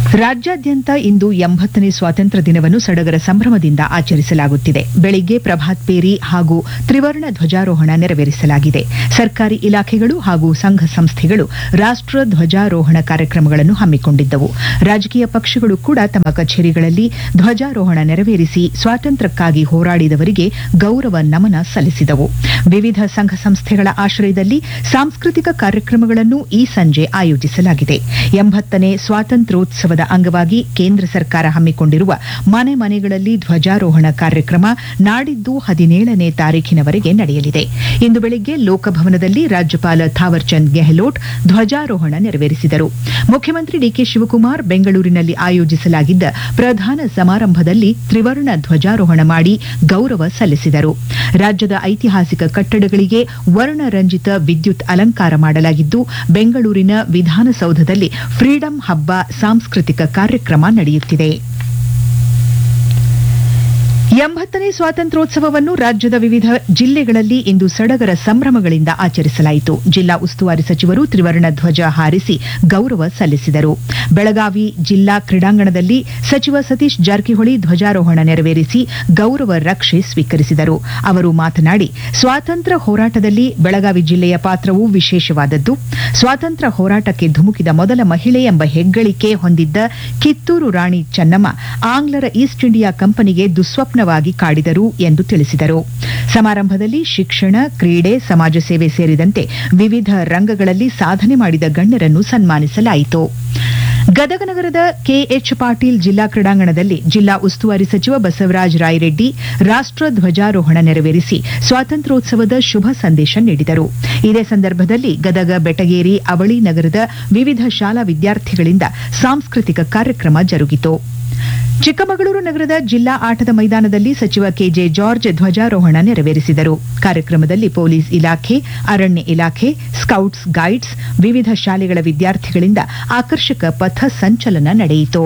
ರಾಜ್ಯಾದ್ಯಂತ ಇಂದು ಎಂಬತ್ತನೇ ಸ್ವಾತಂತ್ರ್ಯ ದಿನವನ್ನು ಸಡಗರ ಸಂಭ್ರಮದಿಂದ ಆಚರಿಸಲಾಗುತ್ತಿದೆ ಬೆಳಿಗ್ಗೆ ಪ್ರಭಾತ್ ಪೇರಿ ಹಾಗೂ ತ್ರಿವರ್ಣ ಧ್ವಜಾರೋಹಣ ನೆರವೇರಿಸಲಾಗಿದೆ ಸರ್ಕಾರಿ ಇಲಾಖೆಗಳು ಹಾಗೂ ಸಂಘ ಸಂಸ್ಥೆಗಳು ರಾಷ್ಟ್ರ ಧ್ವಜಾರೋಹಣ ಕಾರ್ಯಕ್ರಮಗಳನ್ನು ಹಮ್ಮಿಕೊಂಡಿದ್ದವು ರಾಜಕೀಯ ಪಕ್ಷಗಳು ಕೂಡ ತಮ್ಮ ಕಚೇರಿಗಳಲ್ಲಿ ಧ್ವಜಾರೋಹಣ ನೆರವೇರಿಸಿ ಸ್ವಾತಂತ್ರ್ಯಕ್ಕಾಗಿ ಹೋರಾಡಿದವರಿಗೆ ಗೌರವ ನಮನ ಸಲ್ಲಿಸಿದವು ವಿವಿಧ ಸಂಘ ಸಂಸ್ಥೆಗಳ ಆಶ್ರಯದಲ್ಲಿ ಸಾಂಸ್ಕೃತಿಕ ಕಾರ್ಯಕ್ರಮಗಳನ್ನು ಈ ಸಂಜೆ ಆಯೋಜಿಸಲಾಗಿದೆ ಎಂಬತ್ತನೇ ಸ್ವಾತಂತ್ರ್ಯೋತ್ಸವದ ಅಂಗವಾಗಿ ಕೇಂದ್ರ ಸರ್ಕಾರ ಹಮ್ಮಿಕೊಂಡಿರುವ ಮನೆ ಮನೆಗಳಲ್ಲಿ ಧ್ವಜಾರೋಹಣ ಕಾರ್ಯಕ್ರಮ ನಾಡಿದ್ದು ಹದಿನೇಳನೇ ತಾರೀಖಿನವರೆಗೆ ನಡೆಯಲಿದೆ ಇಂದು ಬೆಳಿಗ್ಗೆ ಲೋಕಭವನದಲ್ಲಿ ರಾಜ್ಯಪಾಲ ಥಾವರ್ಚಂದ್ ಗೆಹ್ಲೋಟ್ ಧ್ವಜಾರೋಹಣ ನೆರವೇರಿಸಿದರು ಮುಖ್ಯಮಂತ್ರಿ ಡಿಕೆ ಶಿವಕುಮಾರ್ ಬೆಂಗಳೂರಿನಲ್ಲಿ ಆಯೋಜಿಸಲಾಗಿದ್ದ ಪ್ರಧಾನ ಸಮಾರಂಭದಲ್ಲಿ ತ್ರಿವರ್ಣ ಧ್ವಜಾರೋಹಣ ಮಾಡಿ ಗೌರವ ಸಲ್ಲಿಸಿದರು ರಾಜ್ಯದ ಐತಿಹಾಸಿಕ ಕಟ್ಟಡಗಳಿಗೆ ವರ್ಣರಂಜಿತ ವಿದ್ಯುತ್ ಅಲಂಕಾರ ಮಾಡಲಾಗಿದ್ದು ಬೆಂಗಳೂರಿನ ವಿಧಾನಸೌಧದಲ್ಲಿ ಫ್ರೀಡಂ ಹಬ್ಬ ಸಾಂಸ್ಕೃತಿಕ ಕಾರ್ಯಕ್ರಮ ನಡೆಯುತ್ತಿದೆ ಎಂಬತ್ತನೇ ಸ್ವಾತಂತ್ರ್ಯೋತ್ಸವವನ್ನು ರಾಜ್ಯದ ವಿವಿಧ ಜಿಲ್ಲೆಗಳಲ್ಲಿ ಇಂದು ಸಡಗರ ಸಂಭ್ರಮಗಳಿಂದ ಆಚರಿಸಲಾಯಿತು ಜಿಲ್ಲಾ ಉಸ್ತುವಾರಿ ಸಚಿವರು ತ್ರಿವರ್ಣ ಧ್ವಜ ಹಾರಿಸಿ ಗೌರವ ಸಲ್ಲಿಸಿದರು ಬೆಳಗಾವಿ ಜಿಲ್ಲಾ ಕ್ರೀಡಾಂಗಣದಲ್ಲಿ ಸಚಿವ ಸತೀಶ್ ಜಾರಕಿಹೊಳಿ ಧ್ವಜಾರೋಹಣ ನೆರವೇರಿಸಿ ಗೌರವ ರಕ್ಷೆ ಸ್ವೀಕರಿಸಿದರು ಅವರು ಮಾತನಾಡಿ ಸ್ವಾತಂತ್ರ್ಯ ಹೋರಾಟದಲ್ಲಿ ಬೆಳಗಾವಿ ಜಿಲ್ಲೆಯ ಪಾತ್ರವು ವಿಶೇಷವಾದದ್ದು ಸ್ವಾತಂತ್ರ್ಯ ಹೋರಾಟಕ್ಕೆ ಧುಮುಕಿದ ಮೊದಲ ಮಹಿಳೆ ಎಂಬ ಹೆಗ್ಗಳಿಕೆ ಹೊಂದಿದ್ದ ಕಿತ್ತೂರು ರಾಣಿ ಚೆನ್ನಮ್ಮ ಆಂಗ್ಲರ ಈಸ್ಟ್ ಇಂಡಿಯಾ ಕಂಪನಿಗೆ ದುಸ್ವಪ್ನವಾಗಿ ಕಾಡಿದರು ಎಂದು ತಿಳಿಸಿದರು ಸಮಾರಂಭದಲ್ಲಿ ಶಿಕ್ಷಣ ಕ್ರೀಡೆ ಸಮಾಜ ಸೇವೆ ಸೇರಿದಂತೆ ವಿವಿಧ ರಂಗಗಳಲ್ಲಿ ಸಾಧನೆ ಮಾಡಿದ ಗಣ್ಯರನ್ನು ಸನ್ಮಾನಿಸಲಾಯಿತು ಗದಗ ನಗರದ ಕೆಎಚ್ ಪಾಟೀಲ್ ಜಿಲ್ಲಾ ಕ್ರೀಡಾಂಗಣದಲ್ಲಿ ಜಿಲ್ಲಾ ಉಸ್ತುವಾರಿ ಸಚಿವ ಬಸವರಾಜ ರಾಯರೆಡ್ಡಿ ರಾಷ್ಟ್ರ ಧ್ವಜಾರೋಹಣ ನೆರವೇರಿಸಿ ಸ್ವಾತಂತ್ರ್ಯೋತ್ಸವದ ಶುಭ ಸಂದೇಶ ನೀಡಿದರು ಇದೇ ಸಂದರ್ಭದಲ್ಲಿ ಗದಗ ಬೆಟಗೇರಿ ಅವಳಿ ನಗರದ ವಿವಿಧ ಶಾಲಾ ವಿದ್ಯಾರ್ಥಿಗಳಿಂದ ಸಾಂಸ್ಕೃತಿಕ ಕಾರ್ಯಕ್ರಮ ಜರುಗಿತು ಚಿಕ್ಕಮಗಳೂರು ನಗರದ ಜಿಲ್ಲಾ ಆಟದ ಮೈದಾನದಲ್ಲಿ ಸಚಿವ ಕೆಜೆ ಜಾರ್ಜ್ ಧ್ವಜಾರೋಹಣ ನೆರವೇರಿಸಿದರು ಕಾರ್ಯಕ್ರಮದಲ್ಲಿ ಪೊಲೀಸ್ ಇಲಾಖೆ ಅರಣ್ಯ ಇಲಾಖೆ ಸ್ಕೌಟ್ಸ್ ಗೈಡ್ಸ್ ವಿವಿಧ ಶಾಲೆಗಳ ವಿದ್ಯಾರ್ಥಿಗಳಿಂದ ಆಕರ್ಷಕ ಪಥ ಸಂಚಲನ ನಡೆಯಿತು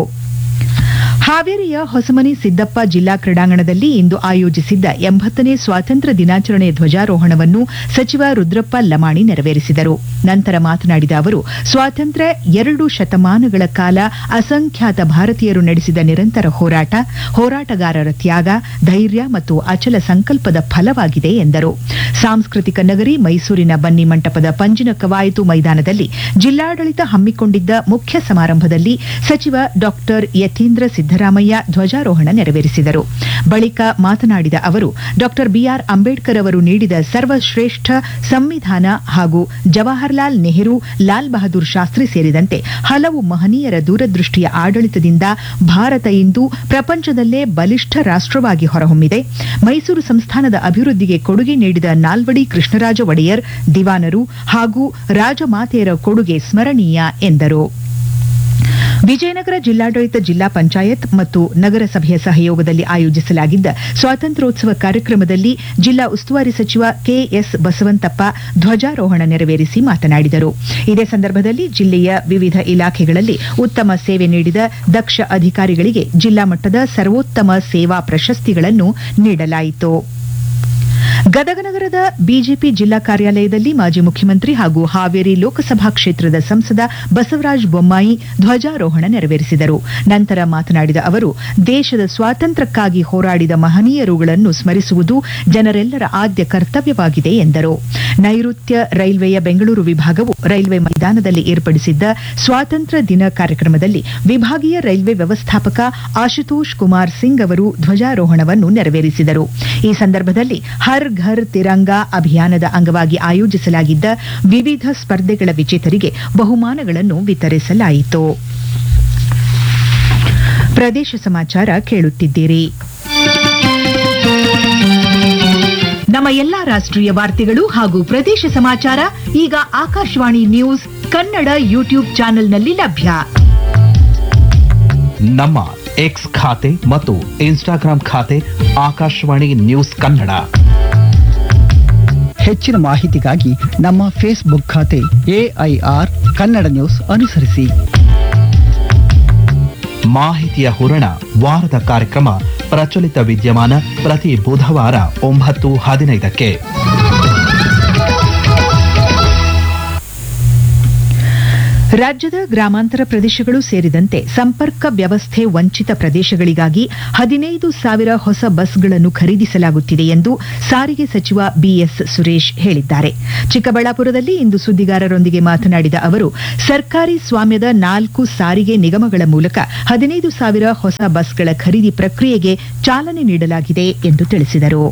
ಹಾವೇರಿಯ ಹೊಸಮನಿ ಸಿದ್ದಪ್ಪ ಜಿಲ್ಲಾ ಕ್ರೀಡಾಂಗಣದಲ್ಲಿ ಇಂದು ಆಯೋಜಿಸಿದ್ದ ಎಂಬತ್ತನೇ ಸ್ವಾತಂತ್ರ್ಯ ದಿನಾಚರಣೆ ಧ್ವಜಾರೋಹಣವನ್ನು ಸಚಿವ ರುದ್ರಪ್ಪ ಲಮಾಣಿ ನೆರವೇರಿಸಿದರು ನಂತರ ಮಾತನಾಡಿದ ಅವರು ಸ್ವಾತಂತ್ರ್ಯ ಎರಡು ಶತಮಾನಗಳ ಕಾಲ ಅಸಂಖ್ಯಾತ ಭಾರತೀಯರು ನಡೆಸಿದ ನಿರಂತರ ಹೋರಾಟ ಹೋರಾಟಗಾರರ ತ್ಯಾಗ ಧೈರ್ಯ ಮತ್ತು ಅಚಲ ಸಂಕಲ್ಪದ ಫಲವಾಗಿದೆ ಎಂದರು ಸಾಂಸ್ಕೃತಿಕ ನಗರಿ ಮೈಸೂರಿನ ಬನ್ನಿ ಮಂಟಪದ ಪಂಜಿನ ಕವಾಯತು ಮೈದಾನದಲ್ಲಿ ಜಿಲ್ಲಾಡಳಿತ ಹಮ್ಮಿಕೊಂಡಿದ್ದ ಮುಖ್ಯ ಸಮಾರಂಭದಲ್ಲಿ ಸಚಿವ ಡಾಕ್ಟರ್ ಯತೀಂದ್ರ ಸಿದ್ದರಾಮಯ್ಯ ಧ್ವಜಾರೋಹಣ ನೆರವೇರಿಸಿದರು ಬಳಿಕ ಮಾತನಾಡಿದ ಅವರು ಡಾಕ್ಟರ್ ಬಿಆರ್ ಅಂಬೇಡ್ಕರ್ ಅವರು ನೀಡಿದ ಸರ್ವಶ್ರೇಷ್ಠ ಸಂವಿಧಾನ ಹಾಗೂ ಜವಾಹರ್ಲಾಲ್ ನೆಹರು ಲಾಲ್ ಬಹದ್ದೂರ್ ಶಾಸ್ತ್ರಿ ಸೇರಿದಂತೆ ಹಲವು ಮಹನೀಯರ ದೂರದೃಷ್ಟಿಯ ಆಡಳಿತದಿಂದ ಭಾರತ ಇಂದು ಪ್ರಪಂಚದಲ್ಲೇ ಬಲಿಷ್ಠ ರಾಷ್ಟವಾಗಿ ಹೊರಹೊಮ್ಮಿದೆ ಮೈಸೂರು ಸಂಸ್ಥಾನದ ಅಭಿವೃದ್ಧಿಗೆ ಕೊಡುಗೆ ನೀಡಿದ ನಾಲ್ವಡಿ ಕೃಷ್ಣರಾಜ ಒಡೆಯರ್ ದಿವಾನರು ಹಾಗೂ ರಾಜಮಾತೆಯರ ಕೊಡುಗೆ ಸ್ಮರಣೀಯ ಎಂದರು ವಿಜಯನಗರ ಜಿಲ್ಲಾಡಳಿತ ಜಿಲ್ಲಾ ಪಂಚಾಯತ್ ಮತ್ತು ನಗರಸಭೆಯ ಸಹಯೋಗದಲ್ಲಿ ಆಯೋಜಿಸಲಾಗಿದ್ದ ಸ್ವಾತಂತ್ರ್ಯೋತ್ಸವ ಕಾರ್ಯಕ್ರಮದಲ್ಲಿ ಜಿಲ್ಲಾ ಉಸ್ತುವಾರಿ ಸಚಿವ ಕೆಎಸ್ ಬಸವಂತಪ್ಪ ಧ್ವಜಾರೋಹಣ ನೆರವೇರಿಸಿ ಮಾತನಾಡಿದರು ಇದೇ ಸಂದರ್ಭದಲ್ಲಿ ಜಿಲ್ಲೆಯ ವಿವಿಧ ಇಲಾಖೆಗಳಲ್ಲಿ ಉತ್ತಮ ಸೇವೆ ನೀಡಿದ ದಕ್ಷ ಅಧಿಕಾರಿಗಳಿಗೆ ಜಿಲ್ಲಾ ಮಟ್ಟದ ಸರ್ವೋತ್ತಮ ಸೇವಾ ಪ್ರಶಸ್ತಿಗಳನ್ನು ನೀಡಲಾಯಿತು ಗದಗ ನಗರದ ಬಿಜೆಪಿ ಜಿಲ್ಲಾ ಕಾರ್ಯಾಲಯದಲ್ಲಿ ಮಾಜಿ ಮುಖ್ಯಮಂತ್ರಿ ಹಾಗೂ ಹಾವೇರಿ ಲೋಕಸಭಾ ಕ್ಷೇತ್ರದ ಸಂಸದ ಬಸವರಾಜ ಬೊಮ್ಮಾಯಿ ಧ್ವಜಾರೋಹಣ ನೆರವೇರಿಸಿದರು ನಂತರ ಮಾತನಾಡಿದ ಅವರು ದೇಶದ ಸ್ವಾತಂತ್ರ್ಯಕ್ಕಾಗಿ ಹೋರಾಡಿದ ಮಹನೀಯರುಗಳನ್ನು ಸ್ಮರಿಸುವುದು ಜನರೆಲ್ಲರ ಆದ್ಯ ಕರ್ತವ್ಯವಾಗಿದೆ ಎಂದರು ನೈಋತ್ಯ ರೈಲ್ವೆಯ ಬೆಂಗಳೂರು ವಿಭಾಗವು ರೈಲ್ವೆ ಮೈದಾನದಲ್ಲಿ ಏರ್ಪಡಿಸಿದ್ದ ಸ್ವಾತಂತ್ರ್ಯ ದಿನ ಕಾರ್ಯಕ್ರಮದಲ್ಲಿ ವಿಭಾಗೀಯ ರೈಲ್ವೆ ವ್ಯವಸ್ಥಾಪಕ ಆಶುತೋಷ್ ಕುಮಾರ್ ಸಿಂಗ್ ಅವರು ಧ್ವಜಾರೋಹಣವನ್ನು ನೆರವೇರಿಸಿದರು ಈ ಸಂದರ್ಭದಲ್ಲಿ ಹರ್ ಘರ್ ತಿರಂಗಾ ಅಭಿಯಾನದ ಅಂಗವಾಗಿ ಆಯೋಜಿಸಲಾಗಿದ್ದ ವಿವಿಧ ಸ್ಪರ್ಧೆಗಳ ವಿಜೇತರಿಗೆ ಬಹುಮಾನಗಳನ್ನು ವಿತರಿಸಲಾಯಿತು ಪ್ರದೇಶ ಸಮಾಚಾರ ಕೇಳುತ್ತಿದ್ದೀರಿ ನಮ್ಮ ಎಲ್ಲಾ ರಾಷ್ಟ್ರೀಯ ವಾರ್ತೆಗಳು ಹಾಗೂ ಪ್ರದೇಶ ಸಮಾಚಾರ ಈಗ ಆಕಾಶವಾಣಿ ನ್ಯೂಸ್ ಕನ್ನಡ ಯೂಟ್ಯೂಬ್ ಚಾನೆಲ್ನಲ್ಲಿ ಲಭ್ಯ ನಮ್ಮ ಎಕ್ಸ್ ಖಾತೆ ಮತ್ತು ಇನ್ಸ್ಟಾಗ್ರಾಂ ಖಾತೆ ಆಕಾಶವಾಣಿ ನ್ಯೂಸ್ ಕನ್ನಡ ಹೆಚ್ಚಿನ ಮಾಹಿತಿಗಾಗಿ ನಮ್ಮ ಫೇಸ್ಬುಕ್ ಖಾತೆ ಎಐಆರ್ ಕನ್ನಡ ನ್ಯೂಸ್ ಅನುಸರಿಸಿ ಮಾಹಿತಿಯ ಹೂರಣ ವಾರದ ಕಾರ್ಯಕ್ರಮ ಪ್ರಚಲಿತ ವಿದ್ಯಮಾನ ಪ್ರತಿ ಬುಧವಾರ ಒಂಬತ್ತು ಹದಿನೈದಕ್ಕೆ ರಾಜ್ಯದ ಗ್ರಾಮಾಂತರ ಪ್ರದೇಶಗಳು ಸೇರಿದಂತೆ ಸಂಪರ್ಕ ವ್ಯವಸ್ಥೆ ವಂಚಿತ ಪ್ರದೇಶಗಳಿಗಾಗಿ ಹದಿನೈದು ಸಾವಿರ ಹೊಸ ಬಸ್ಗಳನ್ನು ಖರೀದಿಸಲಾಗುತ್ತಿದೆ ಎಂದು ಸಾರಿಗೆ ಸಚಿವ ಬಿಎಸ್ ಸುರೇಶ್ ಹೇಳಿದ್ದಾರೆ ಚಿಕ್ಕಬಳ್ಳಾಪುರದಲ್ಲಿ ಇಂದು ಸುದ್ದಿಗಾರರೊಂದಿಗೆ ಮಾತನಾಡಿದ ಅವರು ಸರ್ಕಾರಿ ಸ್ವಾಮ್ಯದ ನಾಲ್ಕು ಸಾರಿಗೆ ನಿಗಮಗಳ ಮೂಲಕ ಹದಿನೈದು ಸಾವಿರ ಹೊಸ ಬಸ್ಗಳ ಖರೀದಿ ಪ್ರಕ್ರಿಯೆಗೆ ಚಾಲನೆ ನೀಡಲಾಗಿದೆ ಎಂದು ತಿಳಿಸಿದರು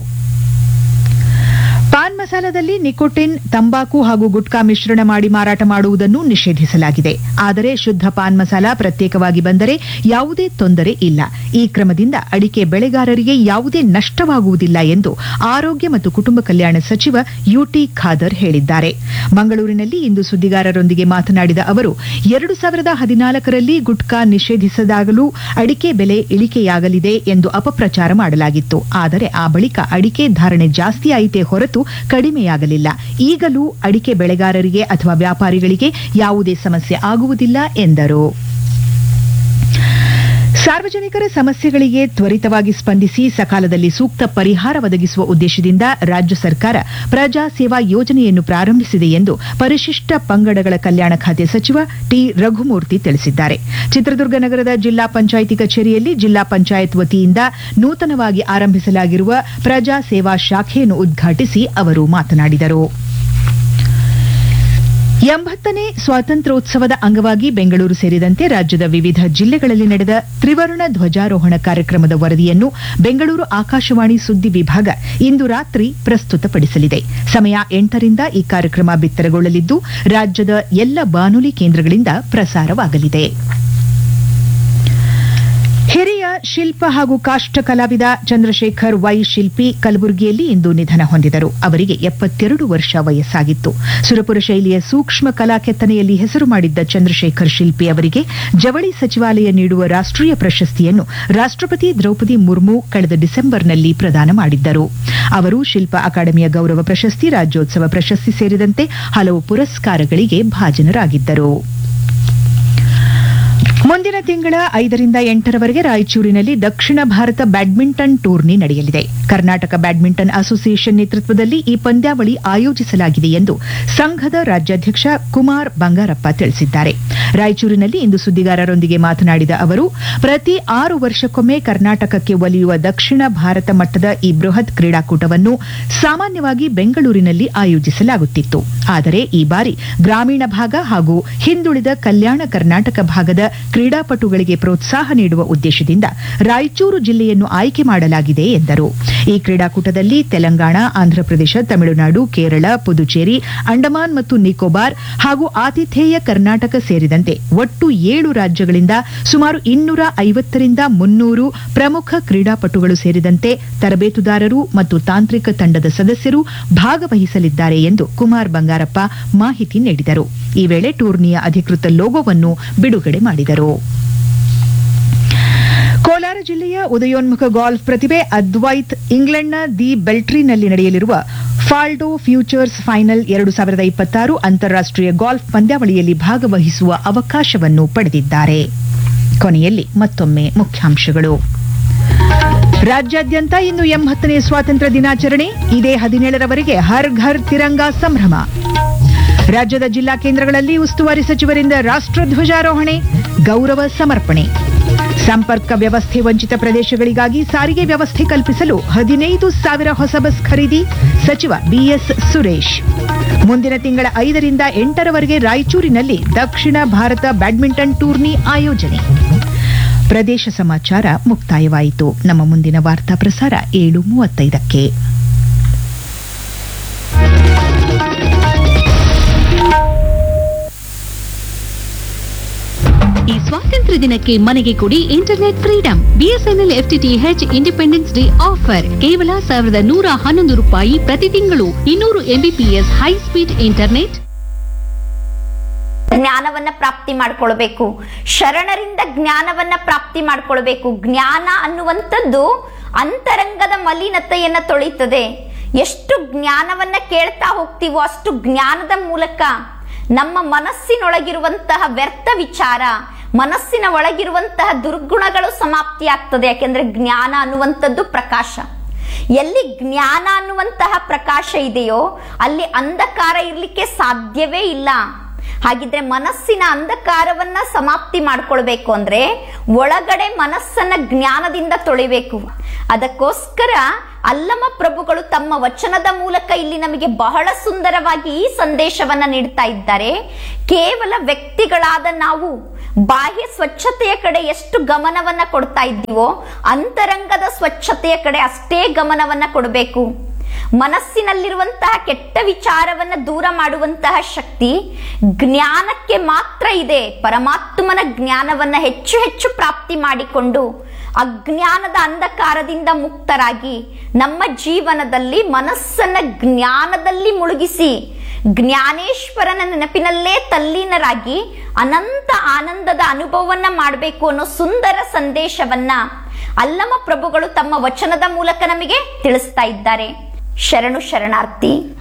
ಪಾನ್ ಮಸಾಲದಲ್ಲಿ ನಿಕೋಟಿನ್ ತಂಬಾಕು ಹಾಗೂ ಗುಟ್ಕಾ ಮಿಶ್ರಣ ಮಾಡಿ ಮಾರಾಟ ಮಾಡುವುದನ್ನು ನಿಷೇಧಿಸಲಾಗಿದೆ ಆದರೆ ಶುದ್ಧ ಪಾನ್ ಮಸಾಲ ಪ್ರತ್ಯೇಕವಾಗಿ ಬಂದರೆ ಯಾವುದೇ ತೊಂದರೆ ಇಲ್ಲ ಈ ಕ್ರಮದಿಂದ ಅಡಿಕೆ ಬೆಳೆಗಾರರಿಗೆ ಯಾವುದೇ ನಷ್ಟವಾಗುವುದಿಲ್ಲ ಎಂದು ಆರೋಗ್ಯ ಮತ್ತು ಕುಟುಂಬ ಕಲ್ಯಾಣ ಸಚಿವ ಯುಟಿ ಖಾದರ್ ಹೇಳಿದ್ದಾರೆ ಮಂಗಳೂರಿನಲ್ಲಿ ಇಂದು ಸುದ್ದಿಗಾರರೊಂದಿಗೆ ಮಾತನಾಡಿದ ಅವರು ಎರಡು ಸಾವಿರದ ಹದಿನಾಲ್ಕರಲ್ಲಿ ಗುಟ್ಕಾ ನಿಷೇಧಿಸಿದಾಗಲೂ ಅಡಿಕೆ ಬೆಲೆ ಇಳಿಕೆಯಾಗಲಿದೆ ಎಂದು ಅಪಪ್ರಚಾರ ಮಾಡಲಾಗಿತ್ತು ಆದರೆ ಆ ಬಳಿಕ ಅಡಿಕೆ ಧಾರಣೆ ಜಾಸ್ತಿಯಾಯಿತೇ ಹೊರತು ಕಡಿಮೆಯಾಗಲಿಲ್ಲ ಈಗಲೂ ಅಡಿಕೆ ಬೆಳೆಗಾರರಿಗೆ ಅಥವಾ ವ್ಯಾಪಾರಿಗಳಿಗೆ ಯಾವುದೇ ಸಮಸ್ಯೆ ಆಗುವುದಿಲ್ಲ ಎಂದರು ಸಾರ್ವಜನಿಕರ ಸಮಸ್ಯೆಗಳಿಗೆ ತ್ವರಿತವಾಗಿ ಸ್ಪಂದಿಸಿ ಸಕಾಲದಲ್ಲಿ ಸೂಕ್ತ ಪರಿಹಾರ ಒದಗಿಸುವ ಉದ್ದೇಶದಿಂದ ರಾಜ್ಯ ಸರ್ಕಾರ ಪ್ರಜಾ ಸೇವಾ ಯೋಜನೆಯನ್ನು ಪ್ರಾರಂಭಿಸಿದೆ ಎಂದು ಪರಿಶಿಷ್ಟ ಪಂಗಡಗಳ ಕಲ್ಯಾಣ ಖಾತೆ ಸಚಿವ ಟಿ ರಘುಮೂರ್ತಿ ತಿಳಿಸಿದ್ದಾರೆ ಚಿತ್ರದುರ್ಗ ನಗರದ ಜಿಲ್ಲಾ ಪಂಚಾಯಿತಿ ಕಚೇರಿಯಲ್ಲಿ ಜಿಲ್ಲಾ ಪಂಚಾಯತ್ ವತಿಯಿಂದ ನೂತನವಾಗಿ ಆರಂಭಿಸಲಾಗಿರುವ ಪ್ರಜಾ ಸೇವಾ ಶಾಖೆಯನ್ನು ಉದ್ಘಾಟಿಸಿ ಅವರು ಮಾತನಾಡಿದರು ಎಂಬತ್ತನೇ ಸ್ವಾತಂತ್ರ್ಯೋತ್ಸವದ ಅಂಗವಾಗಿ ಬೆಂಗಳೂರು ಸೇರಿದಂತೆ ರಾಜ್ಯದ ವಿವಿಧ ಜಿಲ್ಲೆಗಳಲ್ಲಿ ನಡೆದ ತ್ರಿವರ್ಣ ಧ್ವಜಾರೋಹಣ ಕಾರ್ಯಕ್ರಮದ ವರದಿಯನ್ನು ಬೆಂಗಳೂರು ಆಕಾಶವಾಣಿ ಸುದ್ದಿ ವಿಭಾಗ ಇಂದು ರಾತ್ರಿ ಪ್ರಸ್ತುತಪಡಿಸಲಿದೆ ಸಮಯ ಎಂಟರಿಂದ ಈ ಕಾರ್ಯಕ್ರಮ ಬಿತ್ತರಗೊಳ್ಳಲಿದ್ದು ರಾಜ್ಯದ ಎಲ್ಲ ಬಾನುಲಿ ಕೇಂದ್ರಗಳಿಂದ ಪ್ರಸಾರವಾಗಲಿದೆ ಹಿರಿಯ ಶಿಲ್ಪ ಹಾಗೂ ಕಾಷ್ಟ ಕಲಾವಿದ ಚಂದ್ರಶೇಖರ್ ವೈ ಶಿಲ್ಪಿ ಕಲಬುರಗಿಯಲ್ಲಿ ಇಂದು ನಿಧನ ಹೊಂದಿದರು ಅವರಿಗೆ ಎಪ್ಪತ್ತೆರಡು ವರ್ಷ ವಯಸ್ಸಾಗಿತ್ತು ಸುರಪುರ ಶೈಲಿಯ ಸೂಕ್ಷ್ಮ ಕಲಾ ಕೆತ್ತನೆಯಲ್ಲಿ ಹೆಸರು ಮಾಡಿದ್ದ ಚಂದ್ರಶೇಖರ್ ಶಿಲ್ಪಿ ಅವರಿಗೆ ಜವಳಿ ಸಚಿವಾಲಯ ನೀಡುವ ರಾಷ್ಟೀಯ ಪ್ರಶಸ್ತಿಯನ್ನು ರಾಷ್ಟಪತಿ ದ್ರೌಪದಿ ಮುರ್ಮು ಕಳೆದ ಡಿಸೆಂಬರ್ನಲ್ಲಿ ಪ್ರದಾನ ಮಾಡಿದ್ದರು ಅವರು ಶಿಲ್ಪ ಅಕಾಡೆಮಿಯ ಗೌರವ ಪ್ರಶಸ್ತಿ ರಾಜ್ಯೋತ್ಸವ ಪ್ರಶಸ್ತಿ ಸೇರಿದಂತೆ ಹಲವು ಪುರಸ್ಕಾರಗಳಿಗೆ ಭಾಜನರಾಗಿದ್ದರು ಮುಂದಿನ ತಿಂಗಳ ಐದರಿಂದ ಎಂಟರವರೆಗೆ ರಾಯಚೂರಿನಲ್ಲಿ ದಕ್ಷಿಣ ಭಾರತ ಬ್ಯಾಡ್ಮಿಂಟನ್ ಟೂರ್ನಿ ನಡೆಯಲಿದೆ ಕರ್ನಾಟಕ ಬ್ಯಾಡ್ಮಿಂಟನ್ ಅಸೋಸಿಯೇಷನ್ ನೇತೃತ್ವದಲ್ಲಿ ಈ ಪಂದ್ಯಾವಳಿ ಆಯೋಜಿಸಲಾಗಿದೆ ಎಂದು ಸಂಘದ ರಾಜ್ಯಾಧ್ಯಕ್ಷ ಕುಮಾರ್ ಬಂಗಾರಪ್ಪ ತಿಳಿಸಿದ್ದಾರೆ ರಾಯಚೂರಿನಲ್ಲಿ ಇಂದು ಸುದ್ದಿಗಾರರೊಂದಿಗೆ ಮಾತನಾಡಿದ ಅವರು ಪ್ರತಿ ಆರು ವರ್ಷಕ್ಕೊಮ್ಮೆ ಕರ್ನಾಟಕಕ್ಕೆ ಒಲಿಯುವ ದಕ್ಷಿಣ ಭಾರತ ಮಟ್ಟದ ಈ ಬೃಹತ್ ಕ್ರೀಡಾಕೂಟವನ್ನು ಸಾಮಾನ್ಯವಾಗಿ ಬೆಂಗಳೂರಿನಲ್ಲಿ ಆಯೋಜಿಸಲಾಗುತ್ತಿತ್ತು ಆದರೆ ಈ ಬಾರಿ ಗ್ರಾಮೀಣ ಭಾಗ ಹಾಗೂ ಹಿಂದುಳಿದ ಕಲ್ಯಾಣ ಕರ್ನಾಟಕ ಭಾಗದ ಕ್ರೀಡಾಪಟುಗಳಿಗೆ ಪ್ರೋತ್ಸಾಹ ನೀಡುವ ಉದ್ದೇಶದಿಂದ ರಾಯಚೂರು ಜಿಲ್ಲೆಯನ್ನು ಆಯ್ಕೆ ಮಾಡಲಾಗಿದೆ ಎಂದರು ಈ ಕ್ರೀಡಾಕೂಟದಲ್ಲಿ ತೆಲಂಗಾಣ ಆಂಧ್ರಪ್ರದೇಶ ತಮಿಳುನಾಡು ಕೇರಳ ಪುದುಚೇರಿ ಅಂಡಮಾನ್ ಮತ್ತು ನಿಕೋಬಾರ್ ಹಾಗೂ ಆತಿಥೇಯ ಕರ್ನಾಟಕ ಸೇರಿದಂತೆ ಒಟ್ಟು ಏಳು ರಾಜ್ಯಗಳಿಂದ ಸುಮಾರು ಇನ್ನೂರ ಐವತ್ತರಿಂದ ಮುನ್ನೂರು ಪ್ರಮುಖ ಕ್ರೀಡಾಪಟುಗಳು ಸೇರಿದಂತೆ ತರಬೇತುದಾರರು ಮತ್ತು ತಾಂತ್ರಿಕ ತಂಡದ ಸದಸ್ಯರು ಭಾಗವಹಿಸಲಿದ್ದಾರೆ ಎಂದು ಕುಮಾರ್ ಬಂಗಾರಪ್ಪ ಮಾಹಿತಿ ನೀಡಿದರು ಈ ವೇಳೆ ಟೂರ್ನಿಯ ಅಧಿಕೃತ ಲೋಗೋವನ್ನು ಬಿಡುಗಡೆ ಮಾಡಿದರು ಕೋಲಾರ ಜಿಲ್ಲೆಯ ಉದಯೋನ್ಮುಖ ಗಾಲ್ಫ್ ಪ್ರತಿಭೆ ಅದ್ವೈತ್ ಇಂಗ್ಲೆಂಡ್ನ ದಿ ಬೆಲ್ಟ್ರಿನಲ್ಲಿ ನಡೆಯಲಿರುವ ಫಾಲ್ಡೋ ಫ್ಯೂಚರ್ಸ್ ಫೈನಲ್ ಎರಡು ಸಾವಿರದ ಇಪ್ಪತ್ತಾರು ಅಂತಾರಾಷ್ಟೀಯ ಗಾಲ್ಫ್ ಪಂದ್ಯಾವಳಿಯಲ್ಲಿ ಭಾಗವಹಿಸುವ ಅವಕಾಶವನ್ನು ಪಡೆದಿದ್ದಾರೆ ಕೊನೆಯಲ್ಲಿ ಮತ್ತೊಮ್ಮೆ ಮುಖ್ಯಾಂಶಗಳು ರಾಜ್ಯಾದ್ಯಂತ ಇಂದು ಎಂಬತ್ತನೇ ಸ್ವಾತಂತ್ರ್ಯ ದಿನಾಚರಣೆ ಇದೇ ಹದಿನೇಳರವರೆಗೆ ಹರ್ ಘರ್ ತಿರಂಗಾ ಸಂಭ್ರಮ ರಾಜ್ಯದ ಜಿಲ್ಲಾ ಕೇಂದ್ರಗಳಲ್ಲಿ ಉಸ್ತುವಾರಿ ಸಚಿವರಿಂದ ರಾಷ್ಟ್ರಧ್ವಜಾರೋಹಣೆ ಗೌರವ ಸಮರ್ಪಣೆ ಸಂಪರ್ಕ ವ್ಯವಸ್ಥೆ ವಂಚಿತ ಪ್ರದೇಶಗಳಿಗಾಗಿ ಸಾರಿಗೆ ವ್ಯವಸ್ಥೆ ಕಲ್ಪಿಸಲು ಹದಿನೈದು ಸಾವಿರ ಹೊಸ ಬಸ್ ಖರೀದಿ ಸಚಿವ ಬಿಎಸ್ ಸುರೇಶ್ ಮುಂದಿನ ತಿಂಗಳ ಐದರಿಂದ ಎಂಟರವರೆಗೆ ರಾಯಚೂರಿನಲ್ಲಿ ದಕ್ಷಿಣ ಭಾರತ ಬ್ಯಾಡ್ಮಿಂಟನ್ ಟೂರ್ನಿ ಆಯೋಜನೆ ಪ್ರದೇಶ ಸಮಾಚಾರ ಮುಕ್ತಾಯವಾಯಿತು ನಮ್ಮ ಮುಂದಿನ ವಾರ್ತಾ ಪ್ರಸಾರ ಏಳು ಮೂವತ್ತೈದಕ್ಕೆ ಈ ಸ್ವಾತಂತ್ರ್ಯ ದಿನಕ್ಕೆ ಮನೆಗೆ ಕೊಡಿ internet freedom B S N L F T T H independence day offer ಕೇವಲ ಸಾವಿರದ ನೂರ ಹನ್ನೊಂದು ರೂಪಾಯಿ ಪ್ರತಿ ತಿಂಗಳು ಇನ್ನೂರು ಎಂಬಿಪಿಎಸ್ ಹೈ ಸ್ಪೀಡ್ ಇಂಟರ್ನೆಟ್ ಜ್ಞಾನವನ್ನ ಪ್ರಾಪ್ತಿ ಮಾಡ್ಕೊಳ್ಬೇಕು ಶರಣರಿಂದ ಜ್ಞಾನವನ್ನ ಪ್ರಾಪ್ತಿ ಮಾಡ್ಕೊಳ್ಬೇಕು ಜ್ಞಾನ ಅನ್ನುವಂಥದ್ದು ಅಂತರಂಗದ ಮಲಿನತೆಯನ್ನ ತೊಳಿತದೆ ಎಷ್ಟು ಜ್ಞಾನವನ್ನ ಕೇಳ್ತಾ ಹೋಗ್ತೀವೋ ಅಷ್ಟು ಜ್ಞಾನದ ಮೂಲಕ ನಮ್ಮ ಮನಸ್ಸಿನೊಳಗಿರುವಂತಹ ವ್ಯರ್ಥ ವಿಚಾರ ಮನಸ್ಸಿನ ಒಳಗಿರುವಂತಹ ದುರ್ಗುಣಗಳು ಸಮಾಪ್ತಿ ಆಗ್ತದೆ ಯಾಕೆಂದ್ರೆ ಜ್ಞಾನ ಅನ್ನುವಂಥದ್ದು ಪ್ರಕಾಶ ಎಲ್ಲಿ ಜ್ಞಾನ ಅನ್ನುವಂತಹ ಪ್ರಕಾಶ ಇದೆಯೋ ಅಲ್ಲಿ ಅಂಧಕಾರ ಇರ್ಲಿಕ್ಕೆ ಸಾಧ್ಯವೇ ಇಲ್ಲ ಹಾಗಿದ್ರೆ ಮನಸ್ಸಿನ ಅಂಧಕಾರವನ್ನ ಸಮಾಪ್ತಿ ಮಾಡ್ಕೊಳ್ಬೇಕು ಅಂದ್ರೆ ಒಳಗಡೆ ಮನಸ್ಸನ್ನ ಜ್ಞಾನದಿಂದ ತೊಳಿಬೇಕು ಅದಕ್ಕೋಸ್ಕರ ಅಲ್ಲಮ ಪ್ರಭುಗಳು ತಮ್ಮ ವಚನದ ಮೂಲಕ ಇಲ್ಲಿ ನಮಗೆ ಬಹಳ ಸುಂದರವಾಗಿ ಈ ಸಂದೇಶವನ್ನ ನೀಡ್ತಾ ಇದ್ದಾರೆ ಕೇವಲ ವ್ಯಕ್ತಿಗಳಾದ ನಾವು ಬಾಹ್ಯ ಸ್ವಚ್ಛತೆಯ ಕಡೆ ಎಷ್ಟು ಗಮನವನ್ನ ಕೊಡ್ತಾ ಇದ್ದೀವೋ ಅಂತರಂಗದ ಸ್ವಚ್ಛತೆಯ ಕಡೆ ಅಷ್ಟೇ ಗಮನವನ್ನ ಕೊಡಬೇಕು ಮನಸ್ಸಿನಲ್ಲಿರುವಂತಹ ಕೆಟ್ಟ ವಿಚಾರವನ್ನ ದೂರ ಮಾಡುವಂತಹ ಶಕ್ತಿ ಜ್ಞಾನಕ್ಕೆ ಮಾತ್ರ ಇದೆ ಪರಮಾತ್ಮನ ಜ್ಞಾನವನ್ನ ಹೆಚ್ಚು ಹೆಚ್ಚು ಪ್ರಾಪ್ತಿ ಮಾಡಿಕೊಂಡು ಅಜ್ಞಾನದ ಅಂಧಕಾರದಿಂದ ಮುಕ್ತರಾಗಿ ನಮ್ಮ ಜೀವನದಲ್ಲಿ ಮನಸ್ಸನ್ನ ಜ್ಞಾನದಲ್ಲಿ ಮುಳುಗಿಸಿ ಜ್ಞಾನೇಶ್ವರನ ನೆನಪಿನಲ್ಲೇ ತಲ್ಲೀನರಾಗಿ ಅನಂತ ಆನಂದದ ಅನುಭವವನ್ನ ಮಾಡಬೇಕು ಅನ್ನೋ ಸುಂದರ ಸಂದೇಶವನ್ನ ಅಲ್ಲಮ ಪ್ರಭುಗಳು ತಮ್ಮ ವಚನದ ಮೂಲಕ ನಮಗೆ ತಿಳಿಸ್ತಾ ಇದ್ದಾರೆ ಶರಣು ಶರಣಾರ್ಥಿ